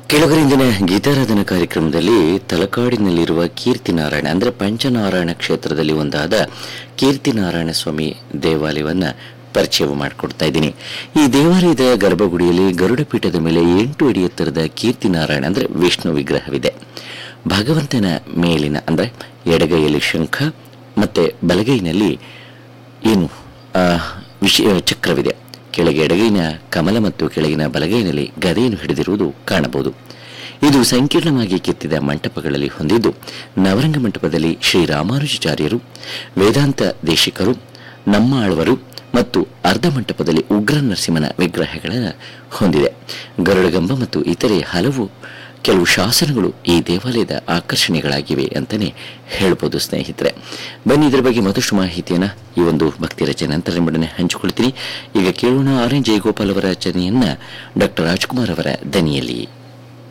ಕೆಳಗರಿಂದಿನ ಗೀತಾರಾಧನಾ ಕಾರ್ಯಕ್ರಮದಲ್ಲಿ ತಲಕಾಡಿನಲ್ಲಿರುವ ಕೀರ್ತಿನಾರಾಯಣ ಅಂದರೆ ಪಂಚನಾರಾಯಣ ಕ್ಷೇತ್ರದಲ್ಲಿ ಒಂದಾದ ಕೀರ್ತಿನಾರಾಯಣ ಸ್ವಾಮಿ ದೇವಾಲಯವನ್ನ ಪರಿಚಯ ಮಾಡಿಕೊಡ್ತಾ ಇದ್ದೀನಿ ಈ ದೇವಾಲಯದ ಗರ್ಭಗುಡಿಯಲ್ಲಿ ಗರುಡ ಪೀಠದ ಮೇಲೆ ಎಂಟು ಅಡಿ ಎತ್ತರದ ಕೀರ್ತಿನಾರಾಯಣ ಅಂದರೆ ವಿಷ್ಣು ವಿಗ್ರಹವಿದೆ ಭಗವಂತನ ಮೇಲಿನ ಅಂದರೆ ಎಡಗೈಯಲ್ಲಿ ಶಂಖ ಮತ್ತೆ ಬಲಗೈನಲ್ಲಿ ಏನು ಆ, ವಿಷಯ ಚಕ್ರವಿದೆ ಕೆಳಗೆ ಎಡಗೈನ ಕಮಲ ಮತ್ತು ಕೆಳಗಿನ ಬಲಗೈನಲ್ಲಿ ಗದೆಯನ್ನು ಹಿಡಿದಿರುವುದು ಕಾಣಬಹುದು ಇದು ಸಂಕೀರ್ಣವಾಗಿ ಕೆತ್ತಿದ ಮಂಟಪಗಳಲ್ಲಿ ಹೊಂದಿದ್ದು ನವರಂಗ ಮಂಟಪದಲ್ಲಿ ಶ್ರೀ ರಾಮಾನುಜಾಚಾರ್ಯರು ವೇದಾಂತ ದೇಶಿಕರು ನಮ್ಮ ಆಳ್ವರು ಮತ್ತು ಅರ್ಧ ಮಂಟಪದಲ್ಲಿ ಉಗ್ರ ನರಸಿಂಹನ ವಿಗ್ರಹಗಳನ್ನು ಹೊಂದಿದೆ ಗರುಡಗಂಬ ಮತ್ತು ಇತರೆ ಹಲವು ಕೆಲವು ಶಾಸನಗಳು ಈ ದೇವಾಲಯದ ಆಕರ್ಷಣೆಗಳಾಗಿವೆ ಅಂತಾನೆ ಹೇಳ್ಬೋದು ಸ್ನೇಹಿತರೆ ಬನ್ನಿ ಇದರ ಬಗ್ಗೆ ಮತ್ತಷ್ಟು ಮಾಹಿತಿಯನ್ನ ಈ ಒಂದು ಭಕ್ತಿ ರಚನೆ ನಂತರ ನಿಮ್ಮೊಡನೆ ಹಂಚಿಕೊಳ್ತೀನಿ ಈಗ ಕೇಳೋಣ ಆರ್ ಎನ್ ಜಯಗೋಪಾಲ್ ಅವರ ರಚನೆಯನ್ನ ಡಾಕ್ಟರ್ ರಾಜ್ಕುಮಾರ್ ಅವರ ದನಿಯಲ್ಲಿ